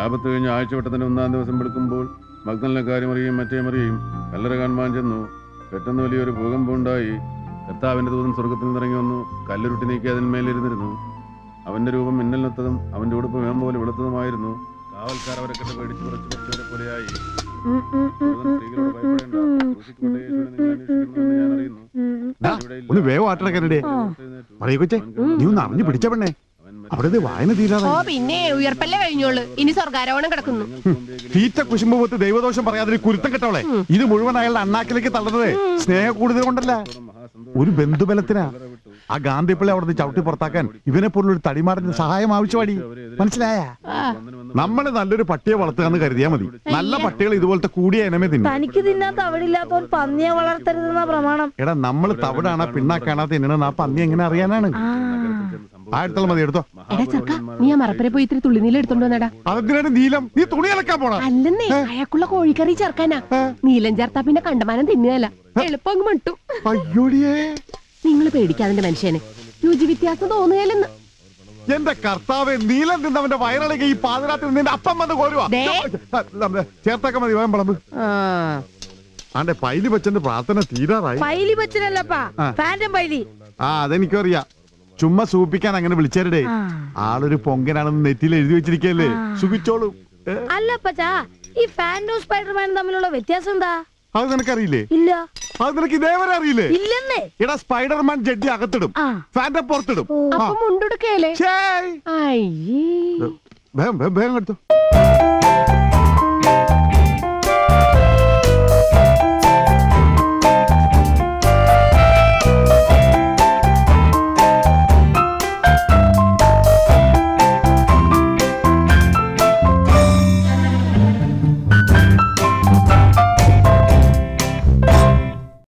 ശാപത്ത് കഴിഞ്ഞ് ആഴ്ചവട്ടത്തിന്റെ ഒന്നാം ദിവസം വെളുക്കുമ്പോൾ മഗ്ദലിനെ കാര്യമറിയും മറ്റേ മറിയും കല്ലറ കാണുവാൻ ചെന്നു പെട്ടെന്ന് വലിയൊരു ഭൂകമ്പം ഉണ്ടായി കർത്താവിന്റെ ദൂതൻ സ്വർഗത്തിൽ നിന്നിറങ്ങി വന്നു കല്ലുരുട്ടി നീക്കി അതിന്മേലിരുന്നിരുന്നു അവന്റെ രൂപം മിന്നലിനൊത്തതും അവന്റെ ഉടുപ്പ് വേം പോലെ വെളുത്തതുമായിരുന്നു കാവൽക്കാർ അവരെ കണ്ട് പേടിച്ച് കുറച്ച് പറ്റിയവരെ പോലെയായി ഉം, ഉം, ഉം, ദൂതൻ ഉം, സ്ത്രീകളോട് ഉം, ഭയപ്പെടേണ്ട ഉം, ക്രൂശിക്കപ്പെട്ട യേശുവിനെ നിങ്ങൾ അന്വേഷിക്കുന്നുവെന്ന് ഞാൻ അറിയുന്നു ഉം. ഡാ, ഇവിടെ ഇല്ല. ഒന്ന് വേഗം ആട്ടിടക്കരുടേ ആ. പറയൂ കൊച്ചേ നീ ഒന്ന് അറിഞ്ഞു പിടിച്ച പെണ്ണേ അവിടെ ദേ വായന ഓ തീരാതെ പിന്നെ ഉയർപ്പല്ലേ കഴിഞ്ഞോളൂ ഇനി സ്വർഗാരോഹണം കിടക്കുന്നു തീറ്റ കുശുമ്പത്ത് ദൈവദോഷം പറയാതെ കുരുത്തം കെട്ടോളെ ഇത് മുഴുവൻ അയാളുടെ അണ്ണാക്കിലേക്ക് തള്ളുന്നത് സ്നേഹ കൂടുതൽ കൊണ്ടല്ല ഒരു ബന്ധുബലത്തിനാ ആ ഗാന്ധിപ്പിള്ളി അവിടുന്ന് ചവിട്ടി പുറത്താക്കാൻ ഇവനെ പോലുള്ള ഒരു തടിമാറിന്റെ സഹായം ആവശ്യമാടി മനസ്സിലായ നമ്മള് നല്ലൊരു പട്ടിയെ വളർത്തുകയെന്ന് കരുതിയാ മതി നല്ല പട്ടികൾ ഇതുപോലത്തെ കൂടിയ ഇനമേ തിന്നും തനിക്ക് തിന്നാത്ത തവിടില്ലാത്തവൻ പന്നിയെ വളർത്തരുതെന്ന പ്രമാണം എടാ നമ്മള് തവിടാണ് പിണ്ണാക്കാണാ തിന്നണെന്ന് ആ പന്നി എങ്ങനെ അറിയാനാണ് ആ ആയിരത്തോളം മതി എടുത്തോ എടാ ചക്ക നീ ആ മറപ്പരെ പോയി ഇത്തിരി തുള്ളിനീല എടുത്തോണ്ട് വന്നടാ അതെന്തിനാണ് നീലം നീ തുണി അലക്കാൻ പോണ അല്ലെന്നേ അയാൾക്കുള്ള കോഴിക്കറി ചേർക്കാനാ നീലം ചേർത്താ പിന്നെ കണ്ടമാനം തിന്നുകയല്ല എളുപ്പം അങ്ങ് മട്ടു അയ്യോടിയേ നിങ്ങൾ പേടിക്കാതിന്റെ മനുഷ്യനെ രുചി വ്യത്യാസം തോന്നുകയല്ലെന്ന് എന്റെ കർത്താവ് നീലം തിന്നവന്റെ വയറിളകി ഈ പാതിരാത്രി നിന്റെ അപ്പം വന്ന് കോരുവാ ദേ. ചേർത്തൊക്കെ മതി വേഗം വിളമ്പ് ആ ആണ്ടെ പൈലി വെച്ചെന്റെ പ്രാർത്ഥന തീരാറായി പൈലി പച്ചനല്ലപ്പാ ആ. ഫാന്റം പൈലി ആ അതെനിക്കറിയാം ചുമ്മാ സൂപ്പിക്കാൻ അങ്ങനെ വിളിച്ചേരടേ ആ. ആളൊരു പൊങ്കനാണെന്ന് നെറ്റിയിൽ എഴുതി വെച്ചിരിക്കല്ലേ സുഖിച്ചോളൂ ഏ, അല്ലപ്പച്ചാ ഈ ഫാന്റും സ്പൈഡർമാനും തമ്മിലുള്ള വ്യത്യാസം എന്താ അത് നിനക്കറിയില്ലേ ഇല്ല അത് നിനക്ക് ഇതേവരെ അറിയില്ലേ ഇല്ലെന്നേ എടാ സ്പൈഡർമാൻ ജഡ്ഡി അകത്തിടും ആ ഫാന്റെ പുറത്തിടും ഓ. ആ. അപ്പൊ മുണ്ടെടുക്കയല്ലേ ഛേയ്. അയ്യേ വേഗം വേഗം വേഗം എടുത്തു